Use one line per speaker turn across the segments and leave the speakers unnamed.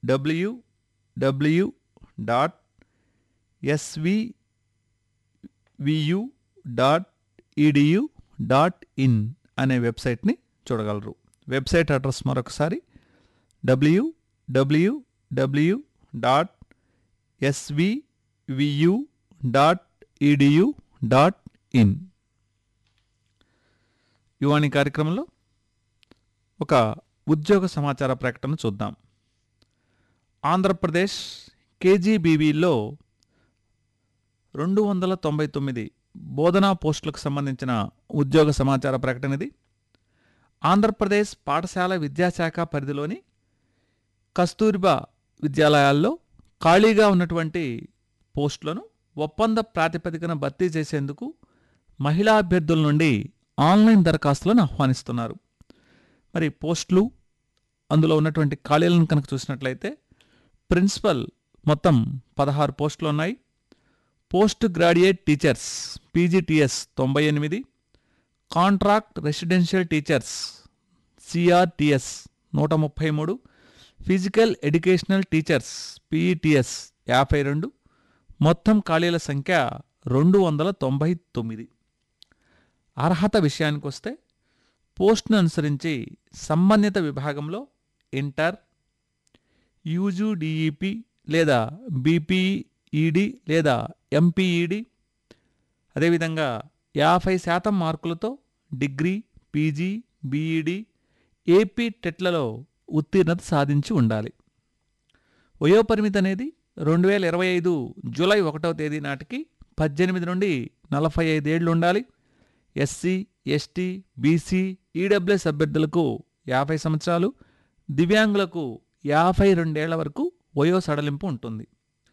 W W dot SVVU dot EDU dot in అనే వెబ్సైట్ని చూడగలరు వెబ్సైట్ అడ్రస్ మరొకసారి W W W dot SVVU dot EDU dot in Yuvavani కార్యక్రమంలో ఒక ఉద్యోగ సమాచార ప్రకటన చూద్దాం ఆంధ్రప్రదేశ్ కేజీబీవీలో రెండు వందల తొంభై తొమ్మిది బోధనా పోస్టులకు సంబంధించిన ఉద్యోగ సమాచార ప్రకటన ఇది ఆంధ్రప్రదేశ్ పాఠశాల విద్యాశాఖ పరిధిలోని కస్తూరిబా విద్యాలయాల్లో ఖాళీగా ఉన్నటువంటి పోస్టులను ఒప్పంద ప్రాతిపదికన భర్తీ చేసేందుకు మహిళా అభ్యర్థుల నుండి ఆన్లైన్ దరఖాస్తులను ఆహ్వానిస్తున్నారు మరి పోస్టులు అందులో ఉన్నటువంటి ఖాళీలను కనుక చూసినట్లయితే ప్రిన్సిపల్ మొత్తం పదహారు పోస్టులు ఉన్నాయి పోస్ట్ గ్రాడ్యుయేట్ టీచర్స్ పీజీటీఎస్ తొంభై ఎనిమిది కాంట్రాక్ట్ రెసిడెన్షియల్ టీచర్స్ సిఆర్టీఎస్ నూట ముప్పై మూడు ఫిజికల్ ఎడ్యుకేషనల్ టీచర్స్ పీఈటీఎస్ యాభై రెండు మొత్తం ఖాళీల సంఖ్య రెండు వందల తొంభై తొమ్మిది అర్హత విషయానికి వస్తే పోస్ట్ను అనుసరించి సంబంధిత విభాగంలో ఇంటర్ యూజుడిఈపి లేదా బీపీఈడి లేదా ఎంపీఈడి అదేవిధంగా యాభై శాతం మార్కులతో డిగ్రీ పీజీ బీఈడి ఏపీ టెట్లలో ఉత్తీర్ణత సాధించి ఉండాలి వయోపరిమితి అనేది రెండు వేల ఇరవై ఐదు జూలై ఒకటవ తేదీ నాటికి పద్దెనిమిది నుండి నలభై ఐదేళ్లు ఉండాలి ఎస్సీ ఎస్టీ బీసీ ఈడబ్ల్యూఎస్ అభ్యర్థులకు యాభై సంవత్సరాలు దివ్యాంగులకు యాభై రెండేళ్ల వరకు వయో సడలింపు ఉంటుంది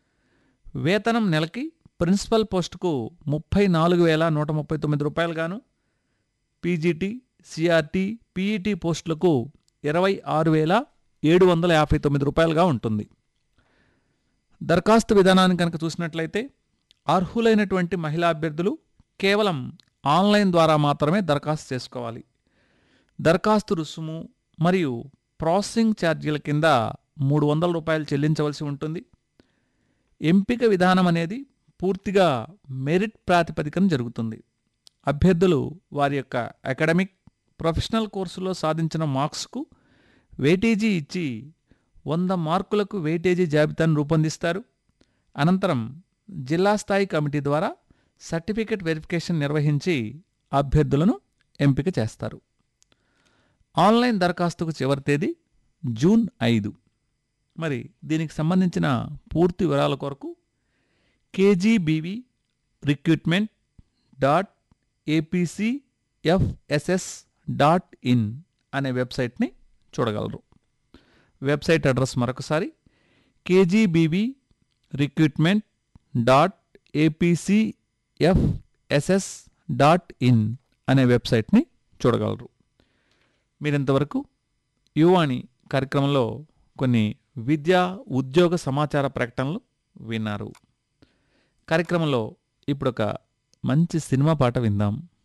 వేతనం నెలకి ప్రిన్సిపల్ పోస్టుకు ముప్పై నాలుగు వేల నూట ముప్పై తొమ్మిది రూపాయలు గాను పీజీటీ సిఆర్టీ పీఈటీ పోస్టులకు ఇరవై ఆరు వేల ఏడు వందల యాభై తొమ్మిది రూపాయలుగా ఉంటుంది దరఖాస్తు విధానాన్ని కనుక చూసినట్లయితే అర్హులైనటువంటి మహిళా అభ్యర్థులు కేవలం ఆన్లైన్ ద్వారా మాత్రమే దరఖాస్తు చేసుకోవాలి దరఖాస్తు రుసుము మరియు ప్రాసెసింగ్ ఛార్జీల కింద మూడు వందల రూపాయలు చెల్లించవలసి ఉంటుంది ఎంపిక విధానం అనేది పూర్తిగా మెరిట్ ప్రాతిపదికన జరుగుతుంది అభ్యర్థులు వారి యొక్క అకాడమిక్ ప్రొఫెషనల్ కోర్సులో సాధించిన మార్క్స్కు వెయిటేజీ ఇచ్చి వంద మార్కులకు వెయిటేజీ జాబితాను రూపొందిస్తారు అనంతరం జిల్లా స్థాయి కమిటీ ద్వారా సర్టిఫికెట్ వెరిఫికేషన్ నిర్వహించి అభ్యర్థులను ఎంపిక చేస్తారు ఆన్లైన్ దరఖాస్తుకు చివరి తేదీ జూన్ ఐదు మరి దీనికి సంబంధించిన పూర్తి వివరాల కొరకు KGBV recruitment dot APC FSS dot in అనే వెబ్సైట్ని చూడగలరు వెబ్సైట్ అడ్రస్ మరొకసారి KGBV recruitment dot APC FSS dot in అనే వెబ్సైట్ని చూడగలరు మీరింతవరకు యువాణి కార్యక్రమంలో కొన్ని విద్యా ఉద్యోగ సమాచార ప్రకటనలు విన్నారు కార్యక్రమంలో ఇప్పుడు ఒక మంచి సినిమా పాట విందాం